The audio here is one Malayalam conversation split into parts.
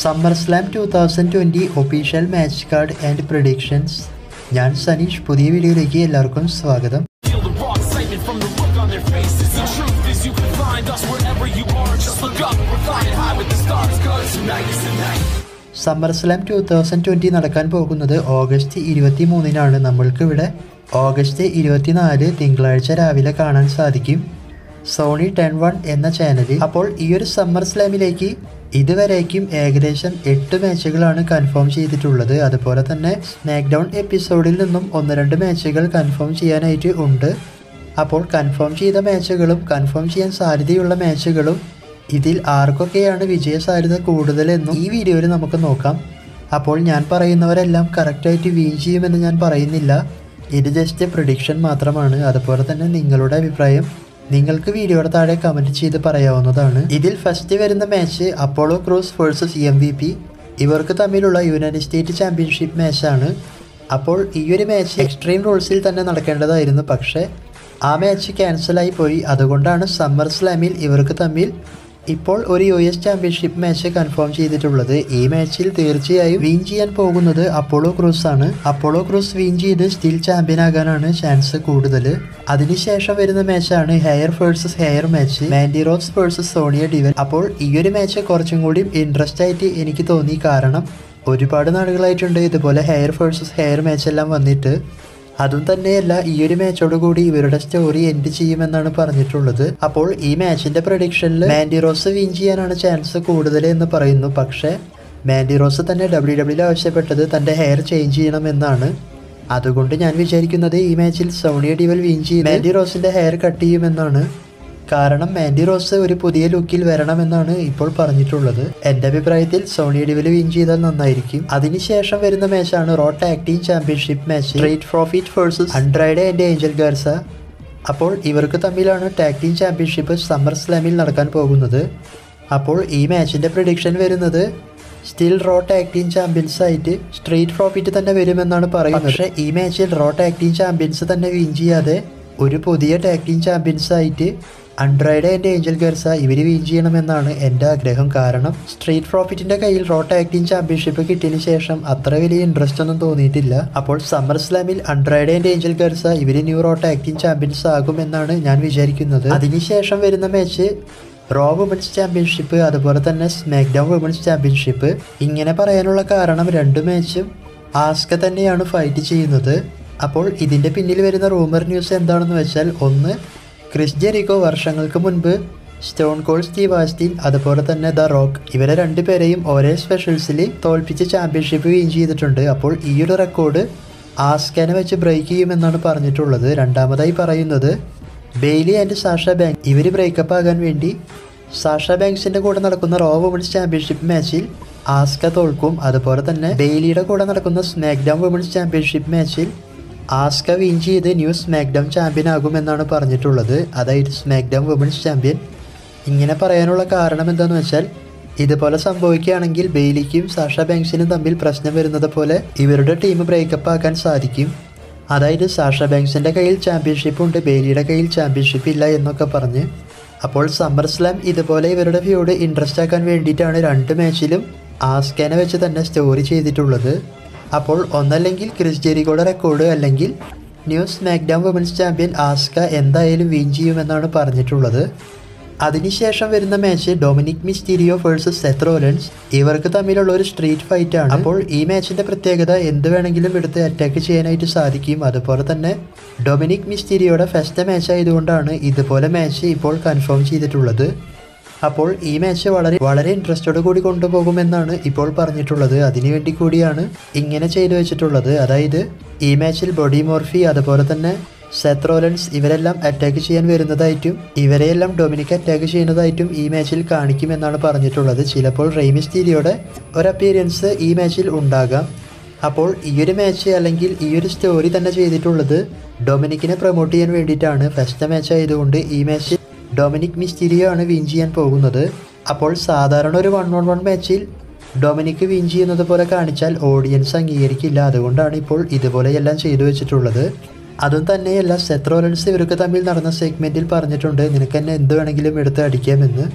Summer SummerSlam two thousand twenty official match card and predictions ഞാൻ സനീഷ് പുതിയ വീഡിയോയിലേക്ക് എല്ലാവർക്കും സ്വാഗതം Feel the raw excitement from the look on their faces. The truth is, you can find us wherever you are. Just look up, we're flying high with the stars. Cause tonight is the night. SummerSlam two thousand twenty നടക്കാൻ പോകുന്നത് ഓഗസ്റ്റ് ഇരുപത്തി മൂന്നിനാണ് നമ്മൾക്ക് ഇവിടെ ഓഗസ്റ്റ് ഇരുപത്തിനാല് തിങ്കളാഴ്ച രാവിലെ കാണാൻ സാധിക്കും സോണി ടെൻ വൺ എന്ന ചാനലിൽ അപ്പോൾ ഈ ഒരു സമ്മർ സ്ലാമിലേക്ക് ഇതുവരേക്കും ഏകദേശം എട്ട് മാച്ചുകളാണ് കൺഫേം ചെയ്തിട്ടുള്ളത് അതുപോലെ തന്നെ സ്മാക്ക് ഡൗൺ എപ്പിസോഡിൽ നിന്നും ഒന്ന് രണ്ട് മാച്ചുകൾ കൺഫേം ചെയ്യാനായിട്ട് ഉണ്ട് അപ്പോൾ കൺഫേം ചെയ്ത മാച്ചുകളും കൺഫേം ചെയ്യാൻ സാധ്യതയുള്ള മാച്ചുകളും ഇതിൽ ആർക്കൊക്കെയാണ് വിജയ സാധ്യത കൂടുതലെന്നും ഈ വീഡിയോയിൽ നമുക്ക് നോക്കാം അപ്പോൾ ഞാൻ പറയുന്നവരെല്ലാം കറക്റ്റായിട്ട് വീൻ ചെയ്യുമെന്ന് ഞാൻ പറയുന്നില്ല ഇത് ജസ്റ്റ് പ്രഡിക്ഷൻ മാത്രമാണ് അതുപോലെ തന്നെ നിങ്ങളുടെ അഭിപ്രായം നിങ്ങൾക്ക് വീഡിയോയുടെ താഴെ കമൻറ്റ് ചെയ്ത് പറയാവുന്നതാണ് ഇതിൽ ഫസ്റ്റ് വരുന്ന match Apollo Crews versus M V P ഇവർക്ക് തമ്മിലുള്ള യുണൈറ്റഡ് സ്റ്റേറ്റ് ചാമ്പ്യൻഷിപ്പ് മാച്ചാണ് അപ്പോൾ ഈ ഒരു മാച്ച് എക്സ്ട്രീം റൂൾസിൽ തന്നെ നടക്കേണ്ടതായിരുന്നു പക്ഷേ ആ മാച്ച് ക്യാൻസലായി പോയി അതുകൊണ്ടാണ് സമ്മർ സ്ലാമിൽ ഇവർക്ക് തമ്മിൽ ഇപ്പോൾ ഒരു U S championship match confirm ചെയ്തിട്ടുള്ളത് ഈ മാച്ചിൽ തീർച്ചയായും വിൻ ചെയ്യാൻ പോകുന്നത് അപ്പോളോ ക്രൂസ് ആണ് അപ്പോളോ ക്രൂസ് വിൻ ചെയ്ത് സ്റ്റിൽ ചാമ്പ്യൻ ആകാനാണ് ചാൻസ് കൂടുതൽ അതിനുശേഷം വരുന്ന മാച്ചാണ് hair versus hair match Mandy Rose versus Sonya Deville അപ്പോൾ ഈ ഒരു മാച്ച് കുറച്ചും കൂടി ഇൻട്രസ്റ്റ് ആയിട്ട് എനിക്ക് തോന്നി കാരണം ഒരുപാട് നാളുകളായിട്ടുണ്ട് ഇതുപോലെ ഹെയർ വേഴ്സസ് ഹെയർ മാച്ച് എല്ലാം വന്നിട്ട് അതും തന്നെയല്ല ഈ ഒരു മാച്ചോട് കൂടി ഇവരുടെ സ്റ്റോറി എൻഡ് ചെയ്യുമെന്നാണ് പറഞ്ഞിട്ടുള്ളത് അപ്പോൾ ഈ മാച്ചിന്റെ പ്രൊഡിക്ഷനിൽ മാൻഡിറോസ് വിൻ ചെയ്യാനാണ് ചാൻസ് കൂടുതൽ എന്ന് പറയുന്നു പക്ഷേ മാൻഡിറോസ് തന്നെ ഡബ്ല്യു ഡബ്ല്യു ആവശ്യപ്പെട്ടത് തന്റെ ഹെയർ ചേഞ്ച് ചെയ്യണമെന്നാണ് അതുകൊണ്ട് ഞാൻ വിചാരിക്കുന്നത് ഈ മാച്ചിൽ സോണിയ ഡിവൽ വിൻ ചെയ്ത് മാൻഡിറോസിന്റെ ഹെയർ കട്ട് ചെയ്യുമെന്നാണ് കാരണം മാൻഡി റോസ് ഒരു പുതിയ ലുക്കിൽ വരണമെന്നാണ് ഇപ്പോൾ പറഞ്ഞിട്ടുള്ളത് എന്റെ അഭിപ്രായത്തിൽ സോണി ഡിവിൽ വിൻ ചെയ്താൽ നന്നായിരിക്കും അതിനുശേഷം വരുന്ന മാച്ചാണ് Raw tag team championship match Street Profits versus Andrade and Angel Garza അപ്പോൾ ഇവർക്ക് തമ്മിലാണ് ടാഗ് ടീം ചാമ്പ്യൻഷിപ്പ് സമ്മർ സ്ലാമിൽ നടക്കാൻ പോകുന്നത് അപ്പോൾ ഈ മാച്ചിന്റെ പ്രഡിക്ഷൻ വരുന്നത് still Raw tag team champions ആയിട്ട് സ്ട്രേറ്റ് പ്രോഫിറ്റ് തന്നെ വരുമെന്നാണ് പറയുന്നത് പക്ഷേ ഈ മാച്ചിൽ റോ ടാഗ് ടീം ചാമ്പ്യൻസ് തന്നെ വിൻ ചെയ്യാതെ ഒരു പുതിയ ടാഗ് ടീം ചാമ്പ്യൻസ് ആയിട്ട് അൺഡ്രൈഡ് ആൻഡ് ഏഞ്ചൽ ഗർസ ഇവർ വിൻ ചെയ്യണമെന്നാണ് എൻ്റെ ആഗ്രഹം കാരണം സ്ട്രീറ്റ് പ്രോഫിറ്റിന്റെ കയ്യിൽ റോ ടാഗ് ടീം ചാമ്പ്യൻഷിപ്പ് കിട്ടിയതിന് ശേഷം അത്ര വലിയ ഇൻട്രസ്റ്റ് ഒന്നും തോന്നിയിട്ടില്ല അപ്പോൾ സമ്മർ സ്ലാമിൽ അൺഡ്രൈഡ് ആൻഡ് ഏഞ്ചൽ ഗർസ ഇവർ new Raw tag team champions ആകുമെന്നാണ് ഞാൻ വിചാരിക്കുന്നത് അതിനുശേഷം വരുന്ന മാച്ച് റോ വുമൻസ് ചാമ്പ്യൻഷിപ്പ് അതുപോലെ തന്നെ സ്മാക്ക് ഡൗൺ വുമൻസ് ചാമ്പ്യൻഷിപ്പ് ഇങ്ങനെ പറയാനുള്ള കാരണം രണ്ട് മാച്ചും ആസ്ക തന്നെയാണ് ഫൈറ്റ് ചെയ്യുന്നത് അപ്പോൾ ഇതിൻ്റെ പിന്നിൽ വരുന്ന റൂമർ ന്യൂസ് എന്താണെന്ന് വെച്ചാൽ ഒന്ന് ക്രിസ് ജെറിക്കോ വർഷങ്ങൾക്ക് മുൻപ് സ്റ്റോൺ കോൾ സ്റ്റീവ് ആസ്റ്റിൻ അതുപോലെ തന്നെ ദ റോക്ക് ഇവരെ രണ്ടുപേരെയും ഒരേ സ്പെഷ്യൽസിൽ തോൽപ്പിച്ച് ചാമ്പ്യൻഷിപ്പ് വിൻ ചെയ്തിട്ടുണ്ട് അപ്പോൾ ഈ ഒരു റെക്കോർഡ് ആസ്കാനെ വെച്ച് ബ്രേക്ക് ചെയ്യുമെന്നാണ് പറഞ്ഞിട്ടുള്ളത് രണ്ടാമതായി പറയുന്നത് ബെയ്ലി ആൻഡ് സാഷ ബാങ്ക് ഇവർ ബ്രേക്കപ്പ് ആകാൻ വേണ്ടി സാഷ ബാങ്ക്സിന്റെ കൂടെ നടക്കുന്ന റോ വുമൻസ് ചാമ്പ്യൻഷിപ്പ് മാച്ചിൽ ആസ്ക തോൽക്കും അതുപോലെ തന്നെ ബെയ്ലിയുടെ കൂടെ നടക്കുന്ന സ്മാക്ക് ഡൗൺ വുമൻസ് ചാമ്പ്യൻഷിപ്പ് മാച്ചിൽ ആസ്ക വിൻ ചെയ്ത് ന്യൂ സ്മാക്ക് ഡൗൺ ചാമ്പ്യൻ ആകുമെന്നാണ് പറഞ്ഞിട്ടുള്ളത് അതായത് സ്മാക്ക് ഡൗൺ വുമൻസ് ചാമ്പ്യൻ ഇങ്ങനെ പറയാനുള്ള കാരണം എന്താണെന്ന് വെച്ചാൽ ഇതുപോലെ സംഭവിക്കുകയാണെങ്കിൽ ബെയ്ലിക്കും സാഷ ബാങ്ക്സിനും തമ്മിൽ പ്രശ്നം വരുന്നത് പോലെ ഇവരുടെ ടീം ബ്രേക്കപ്പ് ആക്കാൻ സാധിക്കും അതായത് സാഷ ബാങ്ക്സിന്റെ കയ്യിൽ ചാമ്പ്യൻഷിപ്പ് ഉണ്ട് ബെയ്ലിയുടെ കയ്യിൽ ചാമ്പ്യൻഷിപ്പ് ഇല്ല എന്നൊക്കെ പറഞ്ഞ് അപ്പോൾ സമ്മർ സ്ലാം ഇതുപോലെ ഇവരുടെ ഫ്യൂഡ് ഇൻട്രസ്റ്റ് ആക്കാൻ വേണ്ടിയിട്ടാണ് രണ്ട് മാച്ചിലും ആസ്കാനെ വെച്ച് തന്നെ സ്റ്റോറി ചെയ്തിട്ടുള്ളത് അപ്പോൾ ഒന്നല്ലെങ്കിൽ ക്രിസ് ജെറിക്കോയുടെ റെക്കോർഡ് അല്ലെങ്കിൽ new SmackDown women's champion Asuka എന്തായാലും വിൻ ചെയ്യുമെന്നാണ് പറഞ്ഞിട്ടുള്ളത് അതിനുശേഷം വരുന്ന match Dominik Mysterio versus Seth Rollins ഇവർക്ക് തമ്മിലുള്ള ഒരു സ്ട്രീറ്റ് ഫൈറ്റ് ആണ് അപ്പോൾ ഈ മാച്ചിന്റെ പ്രത്യേകത എന്ത് വേണമെങ്കിലും എടുത്ത് അറ്റാക്ക് ചെയ്യാനായിട്ട് സാധിക്കും അതുപോലെ തന്നെ ഡൊമിനിക് മിസ്റ്റീരിയോയുടെ ഫസ്റ്റ് മാച്ച് ആയതുകൊണ്ടാണ് ഇതുപോലെ മാച്ച് ഇപ്പോൾ കൺഫേം ചെയ്തിട്ടുള്ളത് അപ്പോൾ ഈ മാച്ച് വളരെ വളരെ ഇൻട്രസ്റ്റോട് കൂടി കൊണ്ടുപോകുമെന്നാണ് ഇപ്പോൾ പറഞ്ഞിട്ടുള്ളത് അതിനുവേണ്ടി കൂടിയാണ് ഇങ്ങനെ ചെയ്തു വെച്ചിട്ടുള്ളത് അതായത് ഈ മാച്ചിൽ ബോഡി മോർഫി അതുപോലെ തന്നെ സെത്ത് റോലൻസ് ഇവരെല്ലാം അറ്റാക്ക് ചെയ്യാൻ വരുന്നതായിട്ടും ഇവരെയെല്ലാം ഡൊമിനിക് അറ്റാക്ക് ചെയ്യുന്നതായിട്ടും ഈ മാച്ചിൽ കാണിക്കുമെന്നാണ് പറഞ്ഞിട്ടുള്ളത് ചിലപ്പോൾ റെയ്മിസ്റ്റീരിയോടെ ഒരു അപ്പിയറൻസ് ഈ മാച്ചിൽ ഉണ്ടാകാം അപ്പോൾ ഈ ഒരു മാച്ച് അല്ലെങ്കിൽ ഈ ഒരു സ്റ്റോറി തന്നെ ചെയ്തിട്ടുള്ളത് ഡൊമിനിക്കിനെ പ്രൊമോട്ട് ചെയ്യാൻ വേണ്ടിയിട്ടാണ് ഫസ്റ്റ് മാച്ച് ആയതുകൊണ്ട് ഈ മാച്ച് ഡൊമിനിക് മിസ്റ്റീരിയോ ആണ് വിൻ ചെയ്യാൻ പോകുന്നത് അപ്പോൾ സാധാരണ ഒരു വൺ ഓൺ വൺ മാച്ചിൽ ഡൊമിനിക് വിൻ ചെയ്യുന്നത് പോലെ കാണിച്ചാൽ ഓഡിയൻസ് അംഗീകരിക്കില്ല അതുകൊണ്ടാണ് ഇപ്പോൾ ഇതുപോലെയെല്ലാം ചെയ്തു വെച്ചിട്ടുള്ളത് അതും തന്നെയല്ല സെത്ത് റോലൻസ് ഇവർക്ക് തമ്മിൽ നടന്ന സെഗ്മെന്റിൽ പറഞ്ഞിട്ടുണ്ട് നിനക്ക് എന്നെ എന്ത് വേണമെങ്കിലും എടുത്ത് അടിക്കാമെന്ന്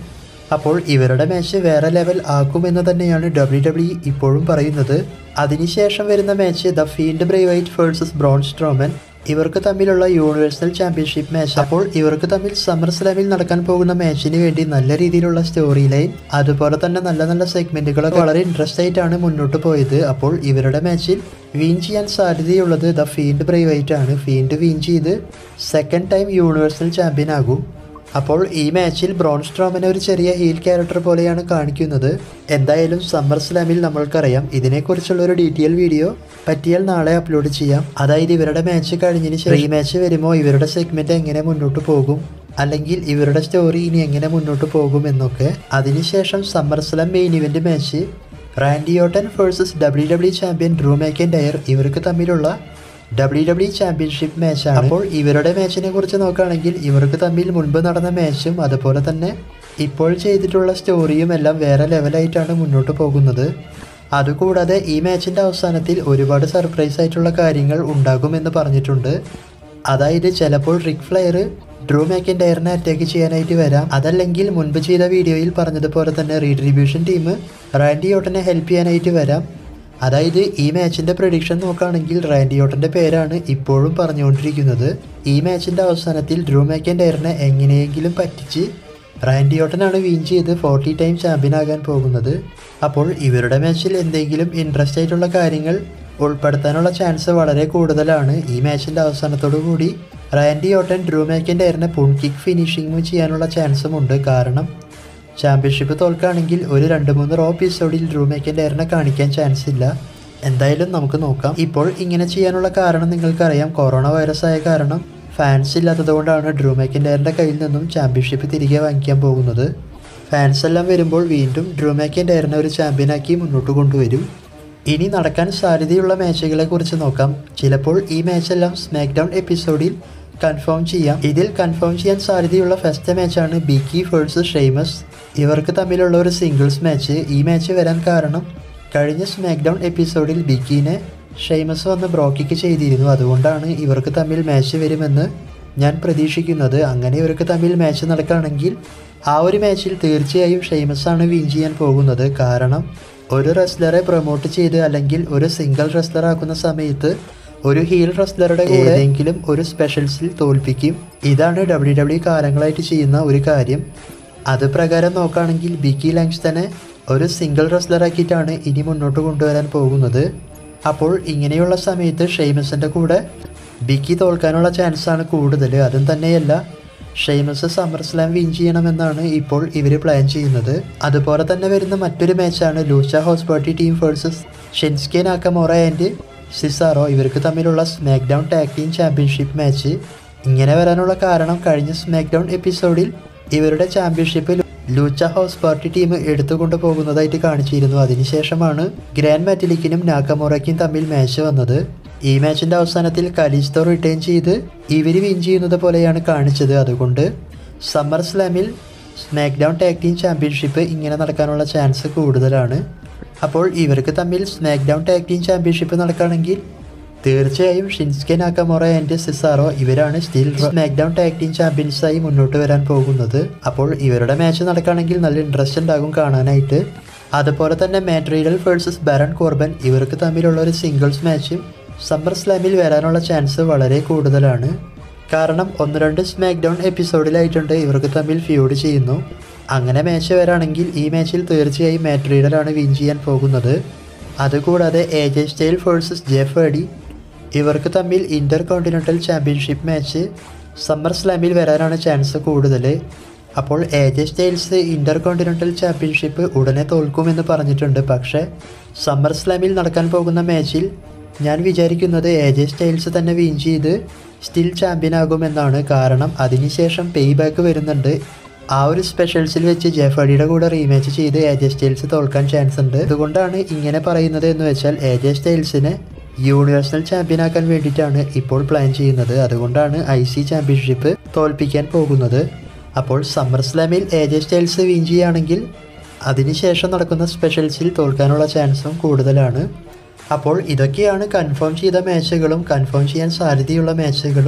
അപ്പോൾ ഇവരുടെ മാച്ച് വേറെ ലെവൽ ആക്കുമെന്ന് തന്നെയാണ് ഡബ്ല്യു ഡബ്ല്യു ഇപ്പോഴും പറയുന്നത് അതിനുശേഷം വരുന്ന match the Fiend Bray Wyatt versus Braun Strowman ഇവർക്ക് തമ്മിലുള്ള യൂണിവേഴ്സൽ ചാമ്പ്യൻഷിപ്പ് മാച്ച് അപ്പോൾ ഇവർക്ക് തമ്മിൽ സമ്മർ സ്ലാമിൽ നടക്കാൻ പോകുന്ന മാച്ചിന് വേണ്ടി നല്ല രീതിയിലുള്ള സ്റ്റോറി ലൈൻ അതുപോലെ തന്നെ നല്ല നല്ല സെഗ്മെന്റുകളൊക്കെ വളരെ ഇൻട്രസ്റ്റ് ആയിട്ടാണ് മുന്നോട്ട് പോയത് അപ്പോൾ ഇവരുടെ മാച്ചിൽ വിൻ ചെയ്യാൻ സാധ്യതയുള്ളത് ദ ഫീൽഡ് ബ്രേവൈറ്റ് ആണ് ഫീൽഡ് വിൻ ചെയ്ത് സെക്കൻഡ് ടൈം യൂണിവേഴ്സൽ ചാമ്പ്യൻ ആകും അപ്പോൾ ഈ മാച്ചിൽ ബ്രോൺ സ്ട്രോമനെ ഒരു ചെറിയ ഹീൽ ക്യാരക്ടർ പോലെയാണ് കാണിക്കുന്നത് എന്തായാലും സമ്മർ സ്ലാമിൽ നമ്മൾക്കറിയാം ഇതിനെക്കുറിച്ചുള്ള ഒരു ഡീറ്റെയിൽ വീഡിയോ പറ്റിയാൽ നാളെ അപ്ലോഡ് ചെയ്യാം അതായത് ഇവരുടെ മാച്ച് കഴിഞ്ഞതിന് ശേഷം ഈ മാച്ച് വരുമ്പോൾ ഇവരുടെ സെഗ്മെന്റ് എങ്ങനെ മുന്നോട്ട് പോകും അല്ലെങ്കിൽ ഇവരുടെ സ്റ്റോറി ഇനി എങ്ങനെ മുന്നോട്ട് പോകും എന്നൊക്കെ അതിനുശേഷം SummerSlam main event match Randy Orton versus W W champion Drew ഡയർ ഇവർക്ക് തമ്മിലുള്ള ഡബ്ല്യു ഡബ്ല്യു ചാമ്പ്യൻഷിപ്പ് മാച്ചാണ് അപ്പോൾ ഇവരുടെ മാച്ചിനെ കുറിച്ച് നോക്കുകയാണെങ്കിൽ ഇവർക്ക് തമ്മിൽ മുൻപ് നടന്ന മാച്ചും അതുപോലെ തന്നെ ഇപ്പോൾ ചെയ്തിട്ടുള്ള സ്റ്റോറിയും എല്ലാം വേറെ ലെവലായിട്ടാണ് മുന്നോട്ട് പോകുന്നത് അതുകൂടാതെ ഈ മാച്ചിൻ്റെ അവസാനത്തിൽ ഒരുപാട് സർപ്രൈസ് ആയിട്ടുള്ള കാര്യങ്ങൾ ഉണ്ടാകുമെന്ന് പറഞ്ഞിട്ടുണ്ട് അതായത് ചിലപ്പോൾ റിക് ഫ്ലെയർ ഡ്രൂ മാക്കിൻഡയറിനെ അറ്റാക്ക് ചെയ്യാനായിട്ട് വരാം അതല്ലെങ്കിൽ മുൻപ് ചെയ്ത വീഡിയോയിൽ പറഞ്ഞതുപോലെ തന്നെ റീട്രിബ്യൂഷൻ ടീം റാൻഡി ഓട്ടനെ ഹെൽപ്പ് ചെയ്യാനായിട്ട് വരാം അതായത് ഈ മാച്ചിന്റെ പ്രഡിക്ഷൻ നോക്കുകയാണെങ്കിൽ റാൻഡി ഓട്ടന്റെ പേരാണ് ഇപ്പോഴും പറഞ്ഞുകൊണ്ടിരിക്കുന്നത് ഈ മാച്ചിന്റെ അവസാനത്തിൽ ഡ്രൂ മാക്കൻഡയറിനെ എങ്ങനെയെങ്കിലും പറ്റിച്ച് റാൻഡി ഓട്ടനാണ് വിൻ ചെയ്ത് ഫോർട്ടി ടൈം ചാമ്പ്യൻ ആകാൻ പോകുന്നത് അപ്പോൾ ഇവരുടെ മാച്ചിൽ എന്തെങ്കിലും ഇൻട്രസ്റ്റ് ആയിട്ടുള്ള കാര്യങ്ങൾ ഉൾപ്പെടുത്താനുള്ള ചാൻസ് വളരെ കൂടുതലാണ് ഈ മാച്ചിന്റെ അവസാനത്തോടു കൂടി റാൻഡി ഓട്ടൻ ഡ്രൂ മാക്കൻഡയറിനെ പുൺ കിക്ക് ഫിനിഷിംഗ് ചെയ്യാനുള്ള ചാൻസും ഉണ്ട് കാരണം ചാമ്പ്യൻഷിപ്പ് തോൽക്കുകയാണെങ്കിൽ ഒരു രണ്ട് മൂന്ന് റോ എപ്പിസോഡിൽ ഡ്രൂ മാക്കൻഡയറിനെ കാണിക്കാൻ ചാൻസ് ഇല്ല എന്തായാലും നമുക്ക് നോക്കാം ഇപ്പോൾ ഇങ്ങനെ ചെയ്യാനുള്ള കാരണം നിങ്ങൾക്കറിയാം കൊറോണ വൈറസ് ആയ കാരണം ഫാൻസ് ഇല്ലാത്തതുകൊണ്ടാണ് ഡ്രൂ മാക്കൻഡയറിൻ്റെ കയ്യിൽ നിന്നും ചാമ്പ്യൻഷിപ്പ് തിരികെ വാങ്ങിക്കാൻ പോകുന്നത് ഫാൻസ് എല്ലാം വരുമ്പോൾ വീണ്ടും ഡ്രൂ മാക്കൻഡയറിനെ ഒരു ചാമ്പ്യനാക്കി മുന്നോട്ട് കൊണ്ടുവരും ഇനി നടക്കാൻ സാധ്യതയുള്ള മാച്ചുകളെ കുറിച്ച് നോക്കാം ചിലപ്പോൾ ഈ മാച്ചെല്ലാം സ്മാക്ക് ഡൗൺ എപ്പിസോഡിൽ കൺഫേം ചെയ്യാം ഇതിൽ കൺഫേം ചെയ്യാൻ സാധ്യതയുള്ള ഫസ്റ്റ് മാച്ചാണ് ബിക്കി വേഴ്സസ് ഷെയ്മസ് ഇവർക്ക് തമ്മിലുള്ള ഒരു സിംഗിൾസ് മാച്ച് ഈ മാച്ച് വരാൻ കാരണം കഴിഞ്ഞ സ്മാക്ക് ഡൗൺ എപ്പിസോഡിൽ ബിക്കിനെ ഷെയ്മസ് വന്ന് ബ്രോക്കിക്ക് ചെയ്തിരുന്നു അതുകൊണ്ടാണ് ഇവർക്ക് തമ്മിൽ മാച്ച് വരുമെന്ന് ഞാൻ പ്രതീക്ഷിക്കുന്നത് അങ്ങനെ ഇവർക്ക് തമ്മിൽ മാച്ച് നടക്കുകയാണെങ്കിൽ ആ ഒരു മാച്ചിൽ തീർച്ചയായും ഷെയ്മസ് ആണ് വിൻ ചെയ്യാൻ പോകുന്നത് കാരണം ഒരു റെസ്ലറെ പ്രൊമോട്ട് ചെയ്ത് അല്ലെങ്കിൽ ഒരു സിംഗിൾ റെസ്ലർ ആക്കുന്ന സമയത്ത് ഒരു ഹീൽ റെസ്ലറുടെ കൂടെ ഏതെങ്കിലും ഒരു സ്പെഷ്യൽസിൽ തോൽപ്പിക്കും ഇതാണ് ഡബ്ല്യു ഡബ്ല്യു കാലങ്ങളായിട്ട് ചെയ്യുന്ന ഒരു കാര്യം അത് പ്രകാരം നോക്കുകയാണെങ്കിൽ ബിക്കി ലാങ്സ്റ്റനെ ഒരു സിംഗിൾ റെസ്ലറാക്കിയിട്ടാണ് ഇനി മുന്നോട്ട് കൊണ്ടുവരാൻ പോകുന്നത് അപ്പോൾ ഇങ്ങനെയുള്ള സമയത്ത് ഷെയ്മസിൻ്റെ കൂടെ ബിക്കി തോൽക്കാനുള്ള ചാൻസാണ് കൂടുതൽ അതും തന്നെയല്ല ഷെയ്മസ് സമ്മർ സ്ലാം വിൻ ചെയ്യണമെന്നാണ് ഇപ്പോൾ ഇവർ പ്ലാൻ ചെയ്യുന്നത് അതുപോലെ തന്നെ വരുന്ന മറ്റൊരു മാച്ചാണ് Lucha House Party team versus Shinsuke Nakamura and Cesaro ഇവർക്ക് തമ്മിലുള്ള SmackDown tag team championship match ഇങ്ങനെ വരാനുള്ള കാരണം കഴിഞ്ഞ സ്മാക്ക് ഡൗൺ എപ്പിസോഡിൽ ഇവരുടെ championship Lucha House Party team എടുത്തുകൊണ്ട് പോകുന്നതായിട്ട് കാണിച്ചിരുന്നു അതിനുശേഷമാണ് ഗ്രാൻഡ് മാറ്റിലിക്കിനും നാക്കമോറയ്ക്കും തമ്മിൽ മാച്ച് വന്നത് ഈ മാച്ചിന്റെ അവസാനത്തിൽ കലിസ്തോ റിട്ടേൺ ചെയ്ത് ഇവർ വിൻ ചെയ്യുന്നത് പോലെയാണ് കാണിച്ചത് അതുകൊണ്ട് സമ്മർ സ്ലാമിൽ SmackDown tag team championship ഇങ്ങനെ നടക്കാനുള്ള ചാൻസ് കൂടുതലാണ് അപ്പോൾ ഇവർക്ക് തമ്മിൽ SmackDown tag team championship നടക്കുകയാണെങ്കിൽ തീർച്ചയായും ഷിൻസ്കെ നാക്കമോറ ആൻഡ് സിസാറോ ഇവരാണ് still SmackDown tag team ചാമ്പ്യൻസായി മുന്നോട്ട് വരാൻ പോകുന്നത് അപ്പോൾ ഇവരുടെ മാച്ച് നടക്കുകയാണെങ്കിൽ നല്ല ഇൻട്രസ്റ്റ് ഉണ്ടാകും കാണാനായിട്ട് അതുപോലെ തന്നെ മാഡ്രീഡൽ വേഴ്സസ് ബാരൺ കോർബൻ ഇവർക്ക് തമ്മിലുള്ള ഒരു സിംഗിൾസ് മാച്ചും സമ്മർ സ്ലാമിൽ വരാനുള്ള ചാൻസ് വളരെ കൂടുതലാണ് കാരണം ഒന്ന് രണ്ട് സ്മാക്ക് ഡൗൺ എപ്പിസോഡിലായിട്ടുണ്ട് ഇവർക്ക് തമ്മിൽ ഫ്യൂഡ് ചെയ്യുന്നു അങ്ങനെ മാച്ച് വരാണെങ്കിൽ ഈ മാച്ചിൽ തീർച്ചയായും മാട്രീഡലാണ് വിൻ ചെയ്യാൻ പോകുന്നത് അതുകൂടാതെ A J style versus Jeff Hardy ഇവർക്ക് തമ്മിൽ ഇന്റർ കോണ്ടിനെൻ്റൽ ചാമ്പ്യൻഷിപ്പ് മാച്ച് സമ്മർ സ്ലാമിൽ വരാനാണ് ചാൻസ് കൂടുതൽ അപ്പോൾ A J Styles intercontinental championship ഉടനെ തോൽക്കുമെന്ന് പറഞ്ഞിട്ടുണ്ട് പക്ഷേ സമ്മർ സ്ലാമിൽ നടക്കാൻ പോകുന്ന മാച്ചിൽ ഞാൻ വിചാരിക്കുന്നത് എ ജെ സ്റ്റൈൽസ് തന്നെ വിൻ ചെയ്ത് സ്റ്റിൽ ചാമ്പ്യൻ ആകുമെന്നാണ് കാരണം അതിനുശേഷം പേ ബാക്ക് വരുന്നുണ്ട് ആ ഒരു സ്പെഷ്യൽസിൽ വെച്ച് ജെഫഡിയുടെ കൂടെ റീമാച്ച് ചെയ്ത് എ ജെ സ്റ്റൈൽസ് തോൽക്കാൻ ചാൻസ് ഉണ്ട് അതുകൊണ്ടാണ് ഇങ്ങനെ പറയുന്നത് എന്ന് വെച്ചാൽ എ ജെ സ്റ്റൈൽസിനെ യൂണിവേഴ്സൽ ചാമ്പ്യൻ ആക്കാൻ വേണ്ടിയിട്ടാണ് ഇപ്പോൾ പ്ലാൻ ചെയ്യുന്നത് അതുകൊണ്ടാണ് ഐ സി ചാമ്പ്യൻഷിപ്പ് തോൽപ്പിക്കാൻ പോകുന്നത് അപ്പോൾ സമ്മർ സ്ലാമിൽ എ ജെ സ്റ്റൈൽസ് വിൻ ചെയ്യുകയാണെങ്കിൽ അതിനുശേഷം നടക്കുന്ന സ്പെഷ്യൽസിൽ തോൽക്കാനുള്ള ചാൻസും കൂടുതലാണ് അപ്പോൾ ഇതൊക്കെയാണ് കൺഫേം ചെയ്ത മാച്ചുകളും കൺഫേം ചെയ്യാൻ സാധ്യതയുള്ള മാച്ചുകളും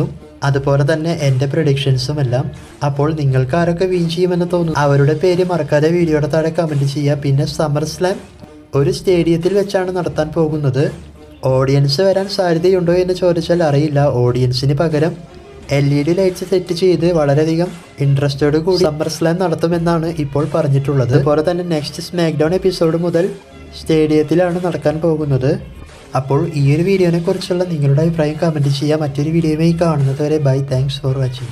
അതുപോലെ തന്നെ എൻ്റെ പ്രൊഡിക്ഷൻസും എല്ലാം അപ്പോൾ നിങ്ങൾക്ക് ആരൊക്കെ വീൻ ചെയ്യുമെന്ന് തോന്നുന്നു അവരുടെ പേര് മറക്കാതെ വീഡിയോയുടെ താഴെ കമൻറ്റ് ചെയ്യുക പിന്നെ സമ്മർ സ്ലാം ഒരു സ്റ്റേഡിയത്തിൽ വെച്ചാണ് നടത്താൻ പോകുന്നത് ഓഡിയൻസ് വരാൻ സാധ്യതയുണ്ടോ എന്ന് ചോദിച്ചാൽ അറിയില്ല ഓഡിയൻസിന് പകരം L E D lights set ചെയ്ത് വളരെയധികം ഇൻട്രസ്റ്റോട് കൂടി സമ്മർ സ്ലാം നടത്തുമെന്നാണ് ഇപ്പോൾ പറഞ്ഞിട്ടുള്ളത് അതുപോലെ തന്നെ നെക്സ്റ്റ് സ്മാക്ക് ഡൗൺ എപ്പിസോഡ് മുതൽ സ്റ്റേഡിയത്തിലാണ് നടക്കാൻ പോകുന്നത് അപ്പോൾ ഈ ഒരു വീഡിയോനെ കുറിച്ചുള്ള നിങ്ങളുടെ അഭിപ്രായം കമൻറ്റ് ചെയ്യുക മറ്റൊരു വീഡിയോയുമായി കാണുന്നത് വരെ ബൈ താങ്ക്സ് ഫോർ വാച്ചിങ്